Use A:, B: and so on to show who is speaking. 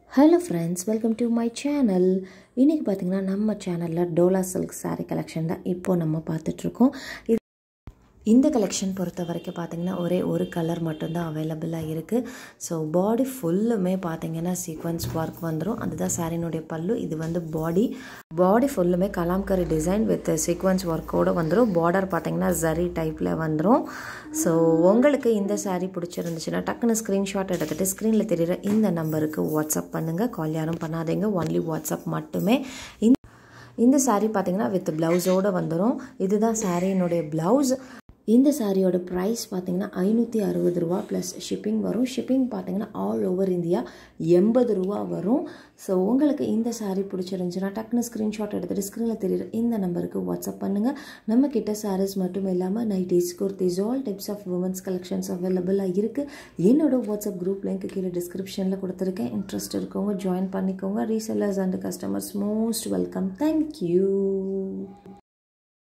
A: hello friends welcome to my channel இன்றைக்கி பார்த்தீங்கன்னா நம்ம சேனலில் டோலா சில்க் saree கலெக்ஷன் தான் இப்போ நம்ம பார்த்துட்ருக்கோம் இது இந்த கலெக்ஷன் பொறுத்த வரைக்கும் பார்த்தீங்கன்னா ஒரே ஒரு கலர் மட்டும்தான் அவைலபிளாக இருக்குது ஸோ பாடி ஃபுல்லுமே பார்த்தீங்கன்னா சீக்வன்ஸ் ஒர்க் வந்துடும் அதுதான் சாரினுடைய பல்லு இது வந்து பாடி பாடி ஃபுல்லுமே கலாம்கரி டிசைன் வித் சீக்வன்ஸ் ஒர்க்கோடு வந்துடும் பார்டர் பார்த்தீங்கன்னா ஜரி டைப்பில் வந்துடும் ஸோ உங்களுக்கு இந்த saree பிடிச்சிருந்துச்சுன்னா டக்குன்னு ஸ்க்ரீன்ஷாட் எடுத்துகிட்டு ஸ்க்ரீனில் தெரியுற இந்த நம்பருக்கு வாட்ஸ்அப் பண்ணுங்கள் கால் யாரும் பண்ணாதீங்க ஒன்லி வாட்ஸ்அப் மட்டுமே இந்த இந்த saree பார்த்தீங்கன்னா வித் ப்ளவுஸோடு வந்துடும் இதுதான் சாரியினுடைய ப்ளவுஸ் இந்த சாரியோட ப்ரைஸ் பார்த்தீங்கன்னா ஐநூற்றி அறுபது ரூபா ப்ளஸ் ஷிப்பிங் வரும் ஷிப்பிங் பார்த்தீங்கன்னா ஆல் ஓவர் இந்தியா எண்பது ரூபா வரும் ஸோ உங்களுக்கு இந்த saree பிடிச்சிருந்துச்சுன்னா டக்குன்னு ஸ்க்ரீன்ஷாட் எடுத்துகிட்டு ஸ்க்ரீனில் தெரியுற இந்த நம்பருக்கு வாட்ஸ்அப் பண்ணுங்கள் நம்ம கிட்ட சாரீஸ் மட்டும் இல்லாமல் nighties kurtis all types of women's collections அவைலபிளாக இருக்குது என்னோட வாட்ஸ்அப் குரூப் லிங்க் கீழே டிஸ்கிரிப்ஷனில் கொடுத்துருக்கேன் இன்ட்ரெஸ்ட் இருக்கவங்க ஜாயின் பண்ணிக்கோங்க resellers and customers most welcome thank you